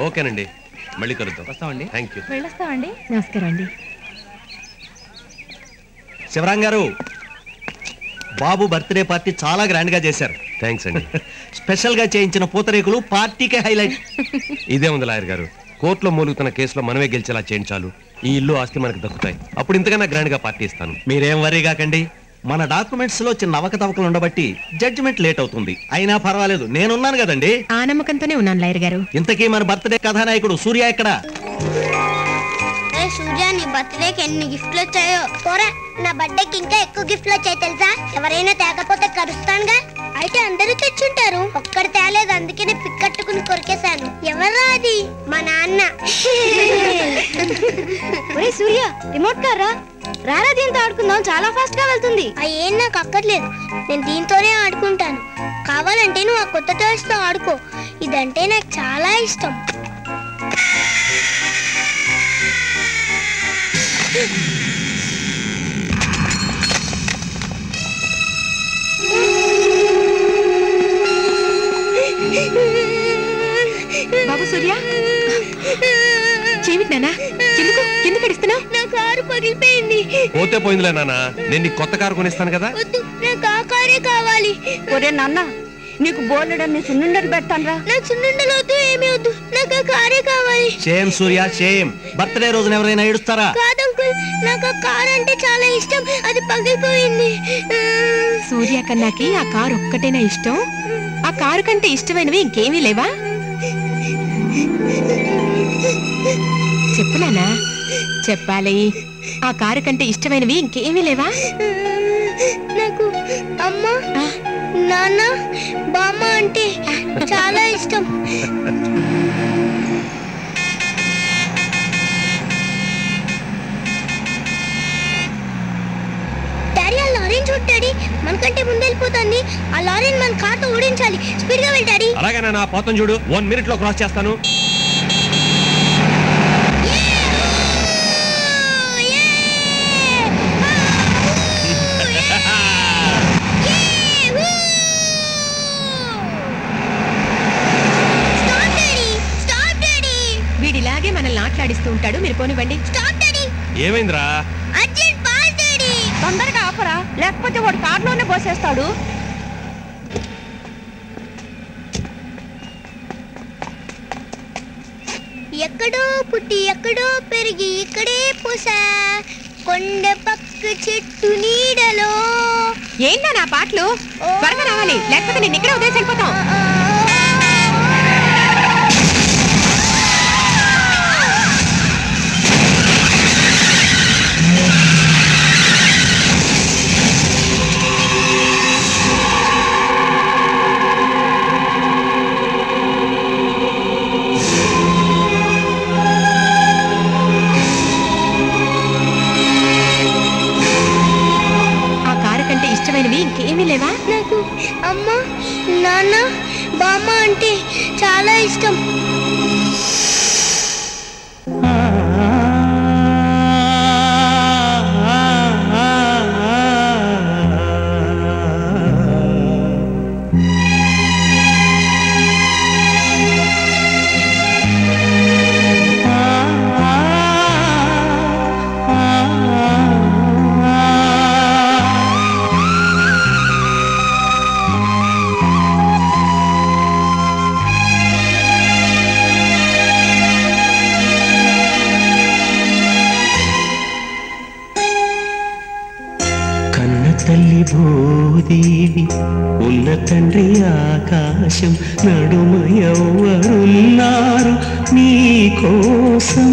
ఓకేనండి మళ్ళీ కలుద్దాం వస్తామండి థ్యాంక్ యూ వెళ్ళొస్తామండి నమస్కారం అండి శివరాం గారు బాబు బర్త్డే పార్టీ చాలా గ్రాండ్ గా చేశారు థ్యాంక్స్ అండి స్పెషల్ గా చేయించిన పూతరేకులు పార్టీకే హైలైట్ ఇదే ఉంది లాయర్ గారు కోర్టులో మూలుగుతున్న కేసులో మనమే గెలిచేలా చేయించాలు ఈ ఇల్లు ఆస్తి మనకు దక్కుతాయి అప్పుడు ఇంతకన్నా గ్రాండ్ గా పార్టీ ఇస్తాను మీరేం వరీ కాకండి మన డాక్యుమెంట్స్ లో చిన్న అవకతవకలు ఉండబట్టి జడ్జిమెంట్ లేట్ అవుతుంది అయినా పర్వాలేదు నేనున్నాను కదండి ఆ నమ్మకంతోనే ఉన్నాను లాయర్ గారు ఇంతకీ మన బర్త్డే కథానాయకుడు సూర్య ఎక్కడ ఏ సూర్య నీ బర్త్డేకి ఎన్ని గిఫ్ట్లు వచ్చాయో పోరా నా బర్త్డేకి ఇంకా ఎక్కువ గిఫ్ట్లు వచ్చాయి తెలుసా ఎవరైనా తేకపోతే కరుస్తానుగా అయితే అందరూ తెచ్చుంటారు ఒక్కడు తేలేదు అందుకనే పిక్కట్టుకుని కొరికేశాను ఎవరా అది మా నాన్న ఒరే సూర్య రిమోట్ కారా రారా దీంతో ఆడుకుందాం చాలా ఫాస్ట్ గా వెళ్తుంది ఏం నాకు అక్కర్లేదు నేను దీంతోనే ఆడుకుంటాను కావాలంటే నువ్వు ఆ కొత్త టాయ్స్ తో ఆడుకో ఇదంటే నాకు చాలా ఇష్టం బాబు సూర్య చేమిటి నానా ఎందుకు ఎందుకు ఎడుస్తున్నావు నా కారు పగిలిపోయింది పోతే పోయిందిలే నాన్న నేను నీకు కొత్త కారు కొనిస్తాను కదా వద్దు నాకు ఆ కారే కావాలి ఒరే నాన్న నీకు బోలెడన్ని సున్నుండలు పెడతాను నాకు సున్నుండలు వద్దు ఏమీ వద్దు నాకు ఆ కారే కావాలి షేమ్ సూర్య షేమ్ బర్త్డే రోజున ఎవరైనా ఏడుస్తారా కాదు అంకుల్ నాకు ఆ కార్ అంటే చాలా ఇష్టం అది పగిలిపోయింది సూర్య కన్నాకి ఆ కారు ఒక్కటేనా ఇష్టం ఆ కారు కంటే ఇష్టమైనవి ఇంకేమీ లేవా చెప్పు నానా చెప్పాలి ఆ కారు కంటే ఇష్టమైనవి ఇంకేమీ లేవా నాకు అమ్మ నాన్న బామ్మ అంటే చాలా ఇష్టం డాడీ ఆ లారీని చూడు డాడీ మనకంటే ముందు వెళ్ళిపోతుంది ఆ లారీని మన కార్తో ఓడించాలి స్పీడ్ గా వెళ్ళి డాడీ అలాగే నాన్న పోతాం చూడు వన్ మినిట్ లో క్రాస్ చేస్తాను స్టాప్ డాడీ స్టాప్ డాడీ వీడిలాగే మనల్ని ఆటలాడిస్తూ ఉంటాడు మీరు పోనివ్వండి స్టాప్ డాడీ ఏమైందిరా అర్జెంట్ పాస్ డాడీ తొందరగా ఆపరా లేకపోతే వాడు కారులోనే పోసేస్తాడు ఎక్కడో పుట్టి ఎక్కడో పెరిగి ఇక్కడే పూసా కొండ పక్క చెట్టు నీడలో ఏంటా నా పాటలు త్వరగా రావాలి లేకపోతే నేను ఇక్కడే ఉదయం వెళ్ళిపోతాం ఆ కారు కంటే ఇష్టమైనవి ఇంకేమీ లేవా నాకు అమ్మ నాన్న బామ్మ అంటే చాలా ఇష్టం కన్న తల్లి భూదేవి ఉన్న తండ్రి ఆకాశం నడుమ ఎవరున్నారు నీ కోసం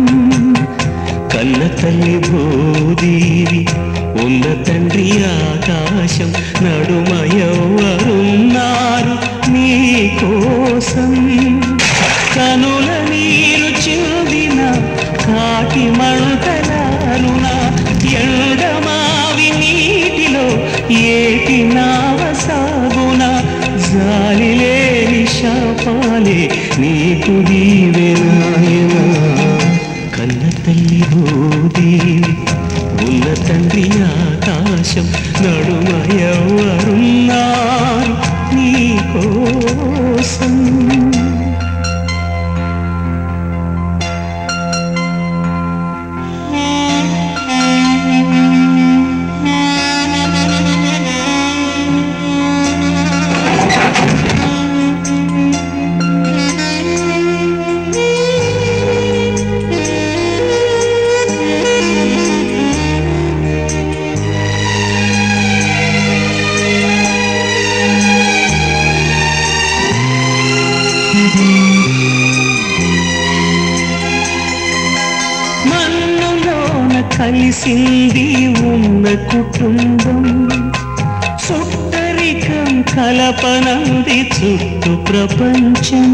కన్న తల్లి భూదేవి ఉన్న తండ్రి ఆకాశం నడుమ ఎవరున్నారు నీ కోసం కనుల నీరు చెందిన కాటి మంటలారున ఎండమావి నీటిలో ఏటి నావ సాగున జాలి లేని శాపాలే నీకు దీవెనాయనా కన్న తల్లి భూదేవి ఉన్న తండ్రి ఆకాశం నడుమ ఎవరున్నారు నీ కోసం కలిసింది ఉన్న కుటుంబం చుట్టరికం కలపనంది చుట్టూ ప్రపంచం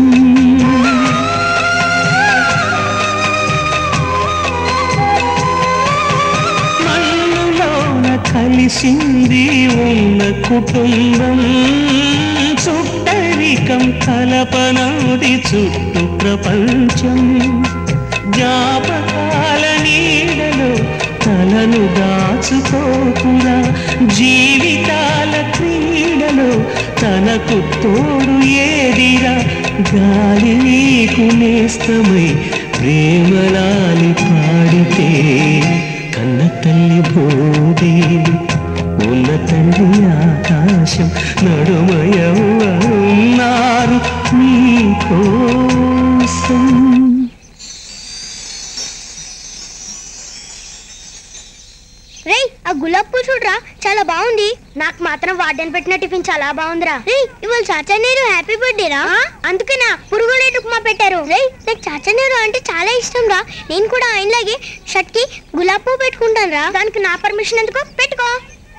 మన్నులోన కలిసింది ఉన్న కుటుంబం చుట్టరికం కలపనది చుట్టూ ప్రపంచం జ్ఞాపకాల నీడలో తలను దాచుకోకురా జీవితాల క్రీడలో తనకు తోడు ఏదిరా గాలి నీకు నేస్తమై ప్రేమలాలి పాడితే కన్న తల్లి భూదేవి ఉన్న తండ్రి ఆకాశం నడుమయన్నారు నీకోసం రేయ్ ఆ గులాబ్ పూలు చూడరా చాలా బాగుంది నాకు మాత్రం వార్డెన్ పెట్టిన టిఫిన్ చాలా బాగుందిరా రేయ్ ఇవాళ చాచా నీరు హ్యాపీ బర్త్డే రా అందుకేనా పురుగులేటు ఉప్మా పెట్టారు రేయ్ నాకు చాచా నీరు అంటే చాలా ఇష్టం రా నేను కూడా ఆయనలాగే షర్ట్ కి గులాబ్ పువ్వు పెట్టుకుంటాను రా దానికి నా పర్మిషన్ ఎందుకో పెట్టుకో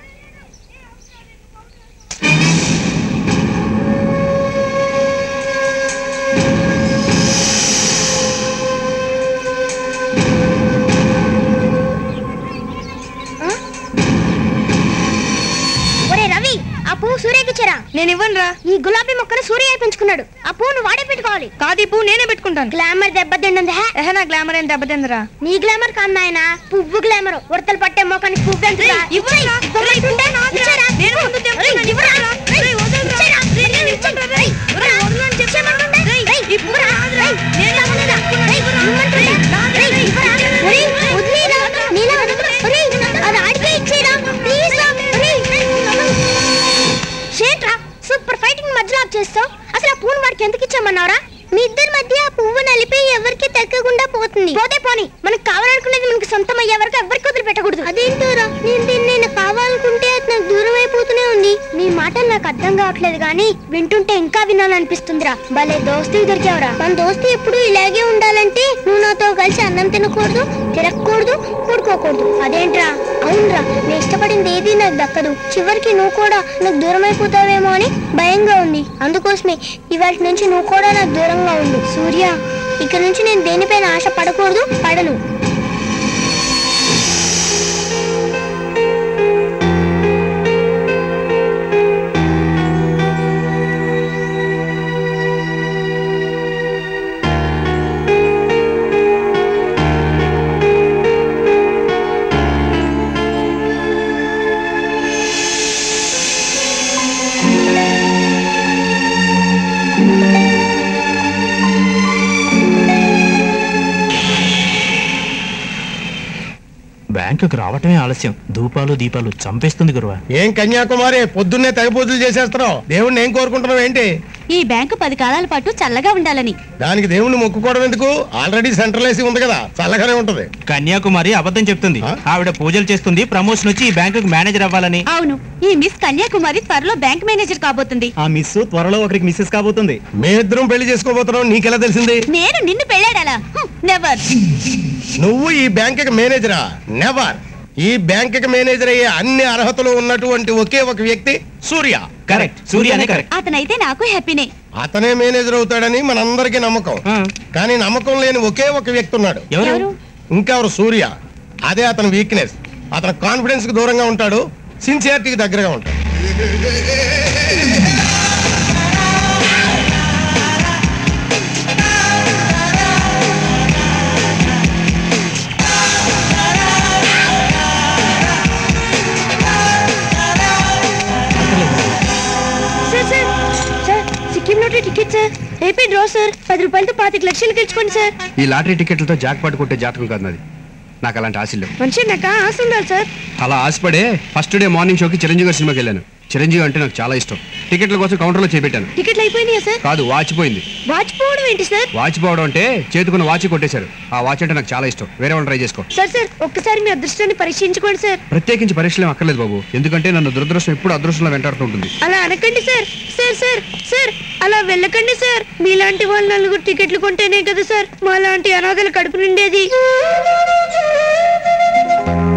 ఒరే రవి ఆ పువ్వు సూర్యకి ఇచ్చారా నేను ఇవ్వనురా ఈ గులాబీ మొక్కను సూర్య పెంచుకున్నాడు ఆ పువ్వును వాడే పెట్టుకోవాలి కాదు ఈ పువ్వు నేనే పెట్టుకుంటాను గ్లామర్ దెబ్బతిండింది హే ఎహ నా గ్లామర్ ఏం దెబ్బతిందిరా నీ గ్లామర్ కాదు నాయన పువ్వు గ్లామర్ ఉడతలు పట్టే మొక్కనికి పువ్వు పెంచురా. రేయ్, ఇవ్వరా? ఇచ్చేయ్. ఇవ్వమంటుంటే ఇచ్చేరా. నేను ముందు తెంపుతాను. రేయ్, ఇవ్వరా? రేయ్, రేయ్, వదలరా. ఇచ్చేరా. రేయ్, నేను ఇచ్చేయ్. ఇవ్వను. రేయ్, రేయ్, ఇవ్వరా? వదలని చెప్పు. ఇచ్చేయమంటుంటే. రేయ్, రేయ్, ఈ పువ్వు ఇవ్వరా? రాదురా. రేయ్, నేను ఇవ్వమనేదా? ఇవ్వను. రేయ్, ఇవ్వమంటుంటే. రేయ్, రాదురా. రేయ్, ఇవ్వరా? రేయ్, వదిలేయరా. నీలా వదలరా. రేయ్, అది ఆడికే ఇచ్చేయరా. ప్లీజ్ రా. రేయ్. షేట్రా సూపర్ ఫైటింగ్ మధ్యలో ఆప్ చేస్తావు అసలు ఆ పువ్వును వాడికి ఎందుకు ఇచ్చామన్నావురా మీ ఇద్దరి మధ్య ఆ పువ్వు నలిపి ఎవరికి తగ్గకుండా పోతుంది పోతే పోని మనకు కావాలనుకునేది మనకు సొంతం అయ్యే వరకు ఎవరికి వదిలిపెట్టకూడదు అదేంటోరా నేను దీన్ని నేను కావాలనుకుంటే అది నాకు దూరం అయిపోతూనే ఉంది నీ మాటలు నాకు అర్థం కావట్లేదు కానీ వింటుంటే ఇంకా వినాలనిపిస్తుందిరా భలే దోస్తీ దొరికావురా మన దోస్తీ ఎప్పుడు ఇలాగే ఉండాలంటే నువ్వు నాతో కలిసి అన్నం తినకూడదు తిరగకూడదు కూడుకోకూడదు అదేంట్రా అవునరా నేను ఇష్టపడింది ఏది నాకు దక్కదు చివరికి నువ్వు కూడా నాకు దూరం అయిపోతావేమో అని భయంగా ఉంది అందుకోసమే ఇవాళ నుంచి నువ్వు కూడా నాకు దూరంగా ఉండు సూర్య ఇక నుంచి నేను దేనిపైన ఆశ పడకూడదు పడను బ్యాంకుకి రావటమే ఆలస్యం ధూపాలు దీపాలు చంపేస్తుంది గురువా ఏం కన్యాకుమారి పొద్దున్నే తెగ పూజలు చేసేస్తున్నావు దేవుణ్ణి ఏం కోరుకుంటున్నావు ఏంటి ఈ బ్యాంకు పది కాలాల పాటు చల్లగా ఉండాలని దానికి దేవుణ్ణి మొక్కుకోవడం ఎందుకు ఆల్రెడీ సెంట్రల్ ఏసీ ఉంది కదా చల్లగానే ఉంటది కన్యాకుమారి అబద్ధం చెప్తుంది ఆ? ఆవిడ పూజలు చేస్తుంది ప్రమోషన్ వచ్చి ఈ బ్యాంకుకి మేనేజర్ అవ్వాలని అవును ఈ మిస్ కన్యాకుమారి త్వరలో బ్యాంక్ మేనేజర్ కాబోతుంది ఆ మిస్ త్వరలో ఒకరికి మిస్సెస్ కాబోతుంది మేమిద్దరం పెళ్లి చేసుకోబోతున్నాం నీకెలా తెలిసింది నేను నిన్ను పెళ్ళాడాలా నెవర్ నువ్వు ఈ బ్యాంక్ మేనేజరా నెవర్ ఈ బ్యాంక్ మేనేజర్ అయ్యే అన్ని అర్హతలు ఉన్నటువంటి ఒకే ఒక వ్యక్తి సూర్య కరెక్ట్ సూర్యనే కరెక్ట్ అతనైతే నాకు హ్యాపీనే అతనే మేనేజర్ అవుతాడని మనందరికీ నమ్మకం కానీ నమ్మకం లేని ఒకే ఒక వ్యక్తి ఉన్నాడు ఎవరు ఇంకెవరు సూర్య అదే అతని వీక్నెస్ అతను కాన్ఫిడెన్స్ కి దూరంగా ఉంటాడు సిన్సియారిటీకి దగ్గరగా ఉంటాడు sir sir sir Sikkim lottery ticket sir రేపే డ్రా సార్ పది రూపాయలతో పాతిక లక్షలు గెలుచుకోండి సార్ ఈ లాటరీ టికెట్లతో జాక్ పాటు కొట్టే జాతకం కాదు నాది నాకు అలాంటి ఆశలు లేవు మనిషి నాకు ఆశ ఉండాలి సార్ అలా ఆశపడే ఫస్ట్ డే మార్నింగ్ షోకి చిరంజీవి గారి సినిమాకి వెళ్ళాను చిరంజీవి అంటే నాకు చాలా ఇష్టం టికెట్ల కోసం కౌంటర్లో చేపెట్టాను టికెట్లు అయిపోయినాయా సార్ కాదు వాచిపోయింది వాచిపోవడం ఏంటి సార్ వాచిపోవడం అంటే చేతుకున్న వాచ్ కొట్టేశారు ఆ వాచ్ అంటే నాకు చాలా ఇష్టం వేరే వాళ్ళు ట్రై చేసుకో సార్ సార్ ఒక్కసారి మీ అదృష్టాన్ని పరీక్షించుకోండి సార్ ప్రత్యేకించి పరీక్షలు ఏం అక్కర్లేదు బాబు ఎందుకంటే నన్ను దురదృష్టం ఎప్పుడు అదృష్టంలో వెంటాడుతూ ఉంటుంది అలా అనకండి సార్ సార్ సార్ సార్ అలా వెళ్ళకండి సార్ మీలాంటి వాళ్ళు నలుగురు టికెట్లు కొంటేనే కదా సార్ మాలాంటి అనాథల కడుపు నిండేది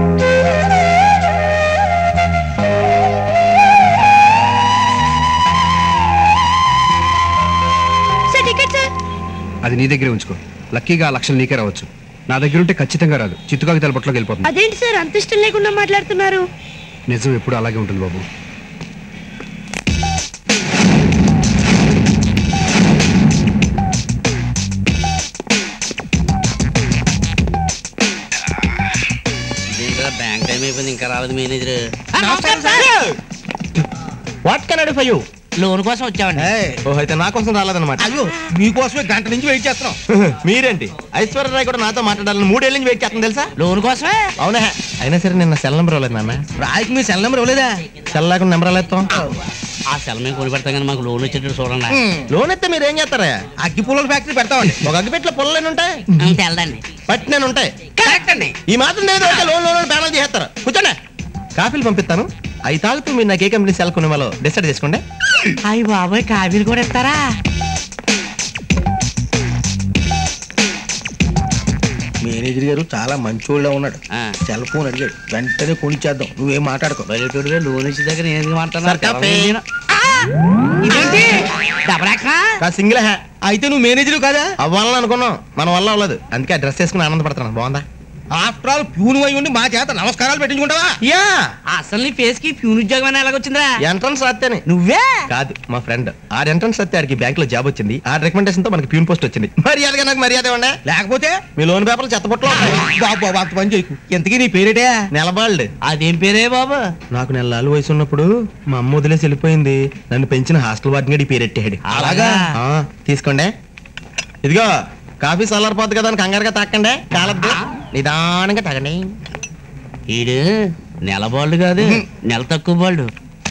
నీ దగ్గరే ఉంచుకో లక్కీగా ఆ లక్షలు నీకే రావచ్చు నా దగ్గర ఉంటే ఖచ్చితంగా రాదు చిత్తుకాకి తలపట్లోకి వెళ్ళిపోతుంది అదేంటి సార్ అంత ఇష్టం లేకుండా మాట్లాడుతున్నారు నిజం ఎప్పుడు అలాగే ఉంటుంది బాబు బ్యాంక్ టైం అయిపోయింది ఇంకా రాలేదు manager what can I for you loan కోసం వచ్చామండి ఓ అయితే నా కోసం రాలేదన్నమాట అయ్యో మీకోసమే గంట నుంచి వెయిట్ చేస్తున్నాం మీరేంటి ఐశ్వర్యరాయ్ కూడా నాతో మాట్లాడాలని మూడేళ్ళ నుంచి వెయిట్ చేస్తుంది తెలుసా లోన్ కోసమే అవునా అయినా సరే నిన్న సెల్ నెంబర్ ఇవ్వలేదు నాన్న రాయికి మీ సెల్ నెంబర్ ఇవ్వలేదా సెల్ లేకుండా నెంబర్ ఎలా ఎత్తాం ఆ సెల్ మేము కొని పెడతాం కానీ మాకు లోన్ వచ్చేటట్టు చూడండి లోన్ ఎత్తే మీరు ఏం చేస్తారా అగ్గి పుల్లల ఫ్యాక్టరీ పెడతామండి ఒక అగ్గిపెట్లో పొలలేని ఉంటాయి తెల్దండి పట్టి నేను ఉంటాయి కరెక్ట్ అండి ఈ మాత్రం లేదు ఓకే లోన్ లోన్ ప్యానల్ చేస్తారు కూర్చోండి కాఫీలు పంపిస్తాను అవి తాగుతూ మీరు నాకు ఏ కంపెనీ సెల్ కొనే వాళ్ళు డిసైడ్ చేసుకోండి అయ్యి బాబాయ్ కాఫీలు కూడా ఇస్తారా మేనేజర్ గారు చాలా మంచోళ్ళ ఉన్నాడు ఆ. సెల్ ఫోన్ అడిగాడు వెంటనే కొనిచ్చేద్దాం నువ్వేం మాట్లాడుకో బయటోడివే లోన్ ఇచ్చే దగ్గర నేను ఎందుకు సార్, కాఫీ. మాట్లాడుతున్నా ఇదేంటి డబల్ కాదు సింగిల్ హ్యా అయితే నువ్వు మేనేజర్ కదా అవ్వాలని అనుకున్నాం మన వల్ల అవ్వలేదు అందుకే ఆ డ్రెస్ వేసుకుని ఆనందపడుతున్నాను బాగుందా ఆఫ్టర్ ఆల్ ప్యూన్ అయి ఉండి మా చేత నమస్కారాలు పెట్టించుకుంటావా యా అసలు నీ ఫేస్ కి ప్యూన్ ఉద్యోగం అని ఎలాగొచ్చిందిరా ఎంట్రన్స్ రాస్తేనే నువ్వే కాదు మా ఫ్రెండ్ ఆ ఎంట్రన్స్ వస్తే ఆడికి బ్యాంక్ లో జాబ్ వచ్చింది ఆ రికమెండేషన్ తో మనకి ప్యూన్ పోస్ట్ వచ్చింది మర్యాదగా నాకు మర్యాద ఇవ్వండి లేకపోతే మీ లోన్ పేపర్లు చెత్తపట్లో బాబు బాబు అంత పని చేయకు ఎంతకీ నీ పేరేటే నెలబాళ్ళు అదేం పేరే బాబు నాకు నెలలు వయసు ఉన్నప్పుడు మా అమ్మ వదిలేసి వెళ్ళిపోయింది నన్ను పెంచిన హాస్టల్ వార్డెన్ గడి పేరెట్టాడు అలాగా? ఆ, తీసుకోండి ఇదిగో కాఫీ చల్లారిపోద్ది కదా అని కంగారుగా తాకండి కాలద్దు నిదానంగా తాగండి ఈడు నెల బాల్డ్ కాదు నెల తక్కువ బాల్డ్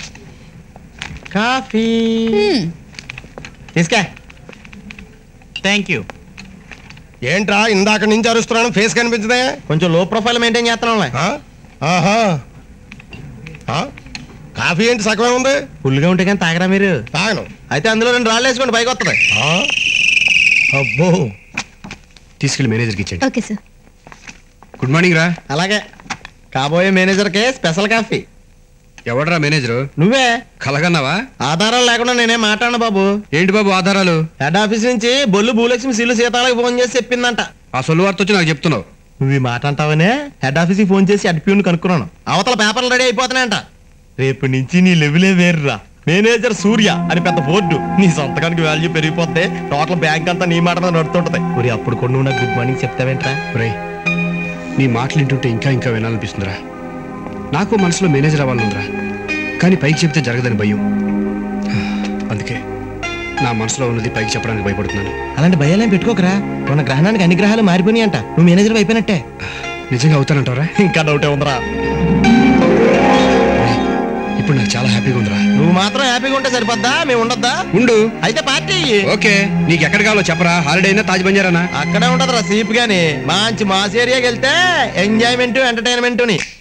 కాఫీ తీసుకా థ్యాంక్ యూ ఏంట్రా ఇందాక నుంచి అరుస్తున్నాను ఫేస్ కనిపించదే కొంచెం లో ప్రొఫైల్ మెయింటైన్ చేస్తున్నాం ఆ? ఆహా ఆ? కాఫీ ఏంటి సగమే ఉంది ఫుల్గా ఉంటే కానీ తాగరా మీరు తాగను అయితే అందులో రెండు రాళ్ళు వేసుకోండి పైకి వస్తుంది ఆ? అబ్బో తీసుకెళ్ళి మేనేజర్కి ఇచ్చేయండి ఓకే సార్ గుడ్ మార్నింగ్ రా అలాగే కాబోయే మేనేజర్కే స్పెషల్ కాఫీ ఎవడరా మేనేజరు నువ్వే కలగన్నావా ఆధారాలు లేకుండా నేనేం మాట్లాడను బాబు ఏంటి బాబు ఆధారాలు హెడ్ ఆఫీస్ నుంచి బొల్లు భూలక్ష్మి సీలు సీతాలకు ఫోన్ చేసి చెప్పిందంట ఆ సొల్లు వార్త వచ్చి నాకు చెప్తున్నావు నువ్వు ఈ మాట అంటావనే హెడ్ ఆఫీస్కి ఫోన్ చేసి అడ్పియూని కనుక్కున్నాను అవతల పేపర్లు రెడీ అయిపోతున్నాయంట రేపు నుంచి నీ లెవెలే వేరురా మేనేజర్ సూర్య అని పెద్ద బోర్డు నీ సొంతకానికి వాల్యూ పెరిగిపోతే టోటల్ బ్యాంక్ అంతా నీ మాట మీద నడుతుంటది మరి అప్పుడు కూడా నువ్వు నాకు గుడ్ మార్నింగ్ చెప్తావేంట్రా రే నీ మాటలు వింటుంటే ఇంకా ఇంకా వినాలనిపిస్తుందిరా నాకు మనసులో మేనేజర్ అవ్వాలనుందిరా కానీ పైకి చెప్తే జరగదని భయం అందుకే నా మనసులో ఉన్నది పైకి చెప్పడానికి భయపడుతున్నాను అలాంటి భయాలేం పెట్టుకోకరా మన గ్రహణానికి అన్ని గ్రహాలు మారిపోయినాయి అంట నువ్వు మేనేజర్ అయిపోయినట్టే నిజంగా అవుతానంటారా ఇంకా డౌటే ఉందిరా ఇప్పుడు నాకు చాలా హ్యాపీగా ఉందిరా నువ్వు మాత్రం హ్యాపీగా ఉంటే సరిపోద్దా మేము ఉండొద్దా ఉండు అయితే పార్టీ ఇయ్యి. ఓకే నీకు ఎక్కడ కావాలో చెప్పరా హాలిడే అయినా తాజ్ బంజారానా అక్కడే ఉంటదిరా సీప్ గాని మంచి మాస్ ఏరియాకి వెళ్తే ఎంజాయ్మెంట్ ఎంటర్టైన్మెంట్ ని